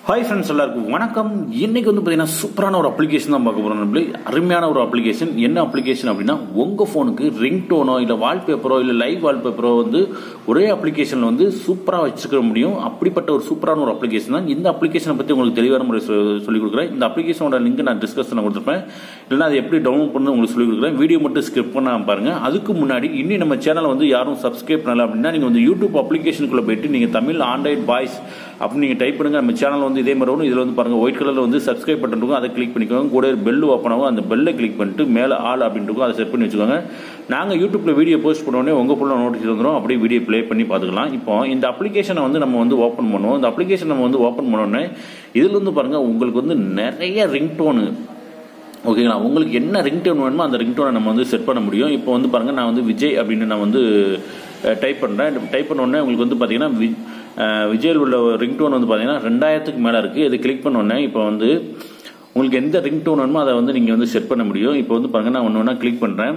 Hi friends எல்லாருக்கும் வணக்கம் இன்னைக்கு வந்து பார்த்தீங்கன்னா சூப்பரான ஒரு அப்ளிகேஷன் தான் பார்க்க போகிறோம் நம்மளே அருமையான ஒரு அப்ளிகேஷன் என்ன அப்ளிகேஷன் அப்படின்னா உங்கள் ஃபோனுக்கு ரிங் டோனோ இல்லை வால்பேப்பரோ இல்லை லைவ் வால்பேப்பரோ வந்து ஒரே அப்ளிகேஷனில் வந்து சூப்பராக வச்சுக்க முடியும் அப்படிப்பட்ட ஒரு சூப்பரான ஒரு அப்ளிகேஷன் தான் இந்த அப்ளிகேஷனை பற்றி உங்களுக்கு தெளிவான முறை சொல்லிக் கொடுக்குறேன் இந்த அப்ளிகேஷனோட லிங்க் நான் டிஸ்கஷனில் கொடுத்துருப்பேன் இல்லைனா அதை எப்படி டவுன்லோட் பண்ணி உங்களுக்கு சொல்லிக் கொடுக்குறேன் வீடியோ மட்டும் ஸ்கிப் பண்ண பாருங்க அதுக்கு முன்னாடி இன்னும் நம்ம சேனலை வந்து யாரும் சப்ஸ்கிரைப் பண்ணல அப்படின்னா நீங்கள் வந்து யூடியூப் அப்ளிகேஷனுக்குள்ளே போயிட்டு நீங்கள் தமிழ் ஆண்ட்ராய்ட் பாய்ஸ் அப்படின்னு நீங்கள் டைப் பண்ணுங்க நம்ம சேனல் வந்து இதே மாதிரி வரும் இதில் வந்து பாருங்க ஒயிட் கலரில் வந்து சப்ஸ்கிரைப் பட்டன் இருக்கும் அதை கிளிக் பண்ணிக்கோங்க கூட பெல் ஓப்பன் ஆகும் அந்த பெல்லை கிளிக் பண்ணிட்டு மேலே ஆல் அப்படின்னு இருக்கும் அதை செட் பண்ணி வச்சுக்கோங்க நாங்கள் யூடியூப்ல வீடியோ போஸ்ட் பண்ணோடனே உங்கள் ஃபுல்லாக நோட்டீஸ் வந்துடும் அப்படியே வீடியோ ப்ளே பண்ணி பார்த்துக்கலாம் இப்போ இந்த அப்ளிகேஷனை வந்து நம்ம வந்து ஓப்பன் பண்ணுவோம் இந்த அப்ளிகேஷன் நம்ம வந்து ஓப்பன் பண்ணோடனே இதில் வந்து பாருங்க உங்களுக்கு வந்து நிறைய ரிங்டோனு ஓகேங்களா உங்களுக்கு என்ன ரிங்டோன் வேணுமோ அந்த ரிங்டோனை நம்ம வந்து செட் பண்ண முடியும் இப்போ வந்து பாருங்க நான் வந்து விஜய் அப்படின்னு நான் வந்து டைப் பண்ணுறேன் டைப் பண்ண உடனே உங்களுக்கு வந்து பார்த்தீங்கன்னா வி விஜயில் உள்ள ரிங்டோன் வந்து பார்த்தீங்கன்னா ரெண்டாயிரத்துக்கு மேலே இருக்குது இது கிளிக் பண்ண உடனே இப்போ வந்து உங்களுக்கு எந்த ரிங்டோன் வேணுமோ அதை வந்து நீங்கள் வந்து செட் பண்ண முடியும் இப்போ வந்து பாருங்க நான் ஒன்று ஒன்றா கிளிக் பண்ணுறேன்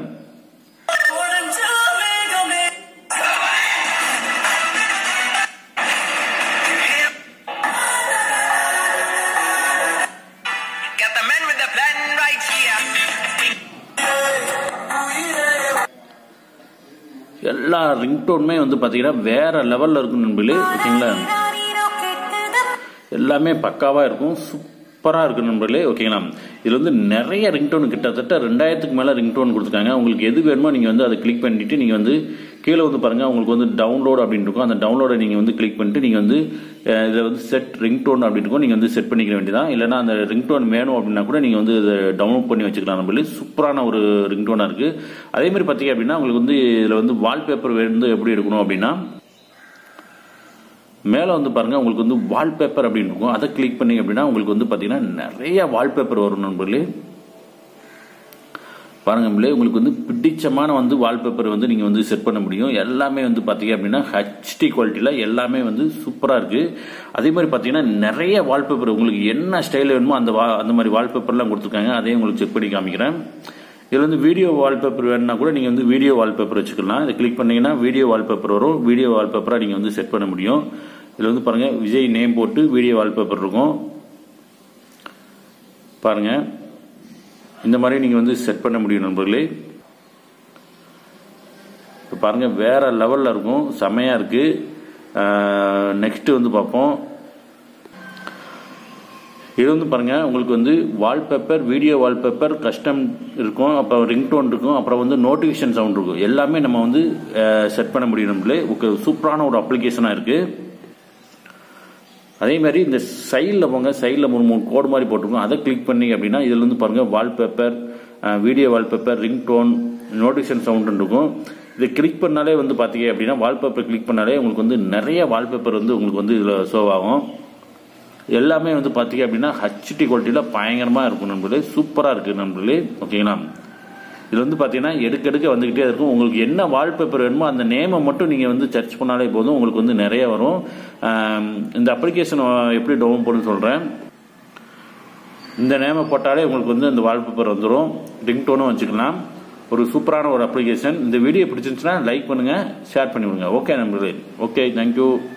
Got the man with the plan right here. எல்லா ரிங்டோனுமே வந்து பார்த்தீங்கன்னா வேற லெவலில் இருக்கும் நண்பர்களே ஓகேங்களா எல்லாமே பக்காவாக இருக்கும் சூப்பராக இருக்கும் நண்பர்களே ஓகேங்களா இதில் வந்து நிறைய ரிங்டோன் கிட்டத்தட்ட ரெண்டாயிரத்துக்கு மேலே ரிங்டோன் கொடுத்துருக்காங்க உங்களுக்கு எது வேணுமோ நீங்கள் வந்து அதை கிளிக் பண்ணிட்டு நீங்கள் வந்து கீழே வந்து பாருங்கள் உங்களுக்கு வந்து டவுன்லோட் அப்படின்னு இருக்கும் அந்த டவுன்லோடை நீங்கள் வந்து கிளிக் பண்ணிட்டு நீங்கள் வந்து அஹ், இதை வந்து செட் ரிங்டோன் அப்படின்னு இருக்கும் நீங்கள் வந்து செட் பண்ணிக்க வேண்டியதான் இல்லைனா அந்த ரிங்டோன் வேணும் அப்படின்னா கூட நீங்கள் வந்து இதை டவுன்லோட் பண்ணி வச்சுக்கலாம் நம்மளே சூப்பரான ஒரு ரிங்டோனாக இருக்குது அதே மாதிரி பார்த்தீங்க அப்படின்னா உங்களுக்கு வந்து இதில் வந்து வால்பேப்பர் வந்து எப்படி எடுக்கணும் அப்படின்னா மேலே வந்து பாருங்க உங்களுக்கு வந்து வால்பேப்பர் அப்படின்னு இருக்கும் அதை கிளிக் பண்ணி அப்படின்னா உங்களுக்கு வந்து பார்த்தீங்கன்னா நிறைய வால்பேப்பர் வரும் நண்பர்களே பாருங்க நம்மளே உங்களுக்கு வந்து பிடிச்சமான வந்து வால்பேப்பர் வந்து நீங்கள் வந்து செட் பண்ண முடியும் எல்லாமே வந்து பார்த்தீங்க அப்படின்னா ஹெச்டி குவாலிட்டியில் எல்லாமே வந்து சூப்பராக இருக்குது அதே மாதிரி பார்த்தீங்கன்னா நிறைய வால்பேப்பர் உங்களுக்கு என்ன ஸ்டைல் வேணுமோ அந்த வா அந்த மாதிரி வால்பேப்பர்லாம் கொடுத்துருக்காங்க அதையும் உங்களுக்கு செக் பண்ணி காமிக்கிறேன் இதில் வந்து வீடியோ வால்பேப்பர் வேணும்னா கூட நீங்கள் வந்து வீடியோ வால்பேப்பர் வச்சுக்கலாம் இதை கிளிக் பண்ணீங்கன்னா வீடியோ வால்பேப்பர் வரும் வீடியோ வால்பேப்பராக நீங்கள் வந்து செட் பண்ண முடியும் இதில் வந்து பாருங்கள் விஜய் நேம் போட்டு வீடியோ வால்பேப்பர் இருக்கும் பாருங்க இந்த மாதிரி நீங்கள் வந்து செட் பண்ண முடியும் நண்பர்களே இப்போ பாருங்க வேற லெவலில் இருக்கும் செமையாக இருக்கு நெக்ஸ்ட் வந்து பார்ப்போம் இது வந்து பாருங்க உங்களுக்கு வந்து வால்பேப்பர் வீடியோ வால்பேப்பர் கஸ்டம் இருக்கும் அப்புறம் ரிங்டோன் இருக்கும் அப்புறம் வந்து நோட்டிஃபிகேஷன் சவுண்ட் இருக்கும் எல்லாமே நம்ம வந்து செட் பண்ண முடியும் நம்மளே சூப்பரான ஒரு அப்ளிகேஷனாக இருக்கு அதே மாதிரி இந்த சைடில் போங்க சைடில் மூணு மூணு கோடு மாதிரி போட்டிருக்கோம் அதை கிளிக் பண்ணி அப்படின்னா இதில் வந்து பாருங்க wallpaper video wallpaper ringtone notification sound இருக்கும் இதை கிளிக் பண்ணாலே வந்து பார்த்தீங்க அப்படின்னா வால்பேப்பர் கிளிக் பண்ணாலே உங்களுக்கு வந்து நிறைய வால்பேப்பர் வந்து உங்களுக்கு வந்து இதில் ஷோ ஆகும் எல்லாமே வந்து பார்த்தீங்க அப்படின்னா ஹச்டி குவாலிட்டியில் பயங்கரமாக இருக்கும் நண்பர்களே சூப்பராக இருக்குது நண்பர்களே ஓகேங்களா இது வந்து பார்த்தீங்கன்னா எடுக்க எடுக்க வந்துக்கிட்டே இருக்கும் உங்களுக்கு என்ன வால்பேப்பர் வேணுமோ அந்த நேமை மட்டும் நீங்கள் வந்து சர்ச் பண்ணாலே போதும் உங்களுக்கு வந்து நிறைய வரும் ஆம், இந்த அப்ளிகேஷன் எப்படி டவுன் பண்ணு சொல்கிறேன் இந்த நேமை போட்டாலே உங்களுக்கு வந்து அந்த வால்பேப்பர் வந்துடும் ரிங்டோனும் வச்சுக்கலாம் ஒரு சூப்பரான ஒரு அப்ளிகேஷன் இந்த வீடியோ பிடிச்சிருந்துச்சுன்னா லைக் பண்ணுங்கள் ஷேர் பண்ணி விடுங்க ஓகே நண்பர்களே ஓகே தேங்க்யூ